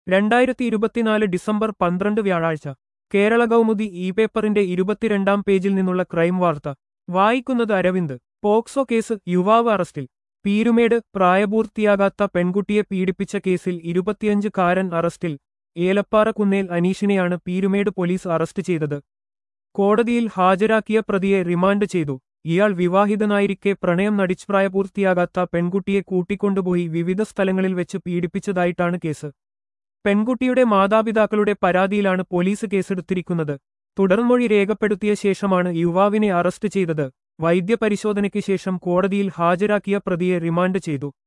രണ്ടായിരത്തി ഇരുപത്തിനാല് ഡിസംബർ പന്ത്രണ്ട് വ്യാഴാഴ്ച കേരള കൗമുദി ഇ പേപ്പറിന്റെ ഇരുപത്തിരണ്ടാം പേജിൽ നിന്നുള്ള ക്രൈം വാർത്ത വായിക്കുന്നത് അരവിന്ദ് പോക്സോ കേസ് യുവാവ് അറസ്റ്റിൽ പീരുമേട് പ്രായപൂർത്തിയാകാത്ത പെൺകുട്ടിയെ പീഡിപ്പിച്ച കേസിൽ ഇരുപത്തിയഞ്ചുകാരൻ അറസ്റ്റിൽ ഏലപ്പാറ കുന്നേൽ അനീഷിനെയാണ് പീരുമേട് പോലീസ് അറസ്റ്റ് ചെയ്തത് കോടതിയിൽ ഹാജരാക്കിയ പ്രതിയെ റിമാൻഡ് ചെയ്തു ഇയാൾ വിവാഹിതനായിരിക്കെ പ്രണയം നടിച്ച് പ്രായപൂർത്തിയാകാത്ത പെൺകുട്ടിയെ കൂട്ടിക്കൊണ്ടുപോയി വിവിധ സ്ഥലങ്ങളിൽ വെച്ച് പീഡിപ്പിച്ചതായിട്ടാണ് കേസ് പെൺകുട്ടിയുടെ മാതാപിതാക്കളുടെ പരാതിയിലാണ് പോലീസ് കേസെടുത്തിരിക്കുന്നത് തുടർമൊഴി രേഖപ്പെടുത്തിയ ശേഷമാണ് യുവാവിനെ അറസ്റ്റ് ചെയ്തത് വൈദ്യപരിശോധനയ്ക്ക് ശേഷം കോടതിയിൽ ഹാജരാക്കിയ പ്രതിയെ റിമാൻഡ് ചെയ്തു